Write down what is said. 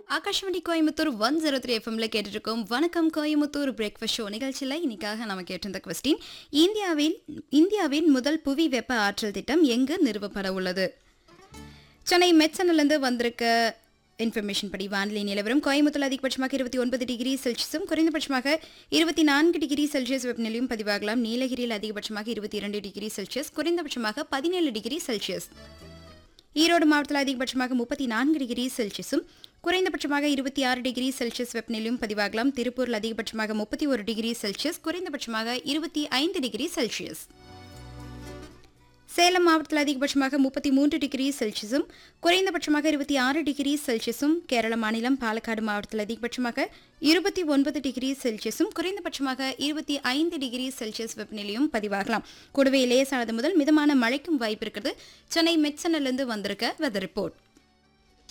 Akashvani Coimbatore one zero three எஃப்எம்ல கேட்டுருக்கோம் வணக்கம் கோயம்புத்தூர் பிரேக்ஃபாஸ்ட் ஷோ நிகழ்ச்சியில் இன்னைக்காக நம்ம கேட்டிருந்த கொஸ்டின் இந்தியாவில் இந்தியாவின் முதல் புவி வெப்ப ஆற்றல் திட்டம் எங்கு நிறுவப்பட உள்ளது சென்னை மெட்சனிலிருந்து வந்திருக்க இன்ஃபர்மேஷன் படி வானிலை நிலவரம் கோயம்புத்தூர் அதிகபட்சமாக இருபத்தி ஒன்பது டிகிரி செல்சியஸும் குறைந்தபட்சமாக இருபத்தி நான்கு டிகிரி செல்சியஸ் வெப்பநிலையும் பதிவாகலாம் நீலகிரியில் அதிகபட்சமாக இருபத்தி இரண்டு டிகிரி செல்சியஸ் குறைந்தபட்சமாக பதினேழு டிகிரி செல்சியஸ் ஈரோடு மாவட்டத்தில் அதிகபட்சமாக முப்பத்தி நான்கு டிகிரி செல்சியஸும் குறைந்தபட்சமாக இருபத்தி ஆறு டிகிரி செல்சியஸ் வெப்பநிலையும் பதிவாகலாம் திருப்பூரில் அதிகபட்சமாக முப்பத்தி ஒரு டிகிரி செல்சியஸ் குறைந்தபட்சமாக இருபத்தி ஐந்து டிகிரி செல்சியஸ் சேலம் மாவட்டத்தில் அதிகபட்சமாக முப்பத்தி மூன்று டிகிரி செல்சியஸும் குறைந்தபட்சமாக இருபத்தி ஆறு டிகிரி செல்சியஸும் கேரள மாநிலம் பாலக்காடு மாவட்டத்தில் அதிகபட்சமாக இருபத்தி ஒன்பது டிகிரி செல்சியஸும் குறைந்தபட்சமாக இருபத்தி ஐந்து டிகிரி செல்சியஸ் வெப்பநிலையும் பதிவாகலாம் கூடவே லேசானது முதல் மிதமான மழைக்கும் வாய்ப்பு இருக்கிறது சென்னை மெட்சனிலிருந்து வந்திருக்க வெதர் ரிப்போர்ட்